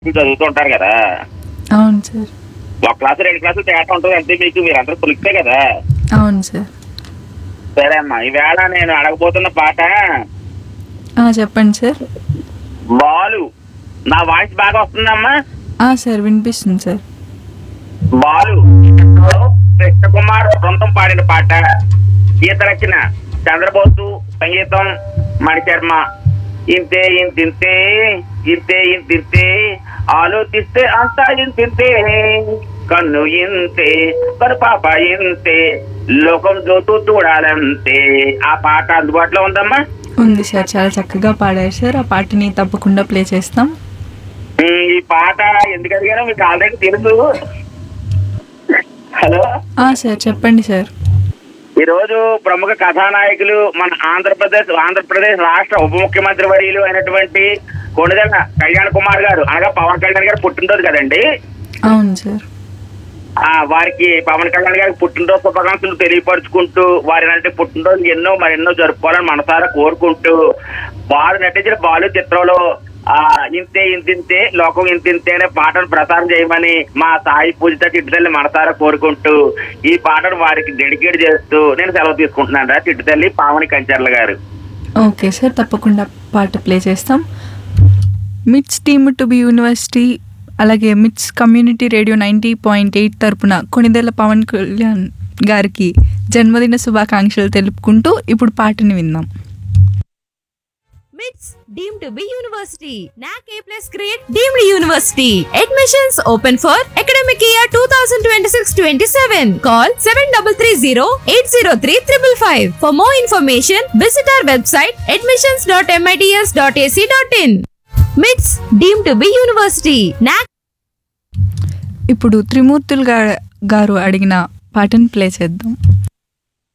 చదువుతుంటారు కదా అవును సార్ ఒక క్లాసు రెండు క్లాసులు తేడా ఉంటుంది అంతే మీకు మీరు అందరూ పులిస్తే కదా అవును సార్ సరే అమ్మా ఈవేళ నేను అడగబోతున్న పాట ఆ, చెప్పండి సార్ బాలు నా వాయిస్ బాగా వస్తుందమ్మా ఆ, సార్ వినిపిస్తుంది సార్ బాలు కృష్ణ కుమార్ బృందం పాడిన పాట గీత రచన చంద్రబోసు సంగీతం మణిశర్మ ఇంతే ఇంతింతే ఇంతే ఇంతింతే ఆలోచిస్తే అంతా ఇంతింతే కన్ను ఇంతే కను పాప ఇంతే లోకం జోతూ చూడాలంతే ఆ పాట అందుబాటులో ఉందమ్మా ఉంది సార్ చాలా చక్కగా పాడారు సార్ ఆ పాటని తప్పకుండా ప్లే చేస్తాం ఉమ్, ఈ పాట ఎందుకు అడిగానో మీకు ఆల్రెడీ తెలుసు హలో ఆ, సార్ చెప్పండి సార్ ఈ రోజు ప్రముఖ కథానాయకులు మన ఆంధ్రప్రదేశ్ ఆంధ్రప్రదేశ్ రాష్ట్ర ఉప ముఖ్యమంత్రి వర్యులు అయినటువంటి కొణిదెల కళ్యాణ్ కుమార్ గారు అనగా పవన్ కళ్యాణ్ గారు పుట్టినరోజు కదండి అవును సార్ ఆ వారికి పవన్ కళ్యాణ్ గారికి పుట్టినరోజు శుభాకాంక్షలు తెలియపరుచుకుంటూ వారి అంటే పుట్టినరోజు ఎన్నో మరెన్నో జరుపుకోవాలని మనసారా కోరుకుంటూ వారు నటించిన బాలు చిత్రంలో ఆ ఇంతే ఇంతింతే లోకం ఇంతింతే అనే పాటను ప్రసారం చేయమని మా సాయి పూజిత చిట్టుతల్లి మనసారా కోరుకుంటూ ఈ పాటను వారికి డెడికేట్ చేస్తూ నేను సెలవు తీసుకుంటున్నాను రా చిట్టుతల్లి పావని కంచర్ల గారు ఓకే సార్ తప్పకుండా పాట ప్లే చేస్తాం మిట్స్ టీమ్ టు బి యూనివర్సిటీ అలాగే MITS community radio ninety point eight తరపున కొనిదెల పవన్ కళ్యాణ్ గారికి జన్మదిన శుభాకాంక్షలు తెలుపుకుంటూ ఇప్పుడు పాటని విందాం MITS deemed to be university. NAC A plus grade deemed university. Admissions open for academic year 2026-27. Call 7330-803-555. For more information, visit our website admissions.mits.ac.in. MITS deemed to be university. NAC ఇప్పుడు త్రిమూర్తులు గా- గారు అడిగిన పాటను ప్లే చేద్దాం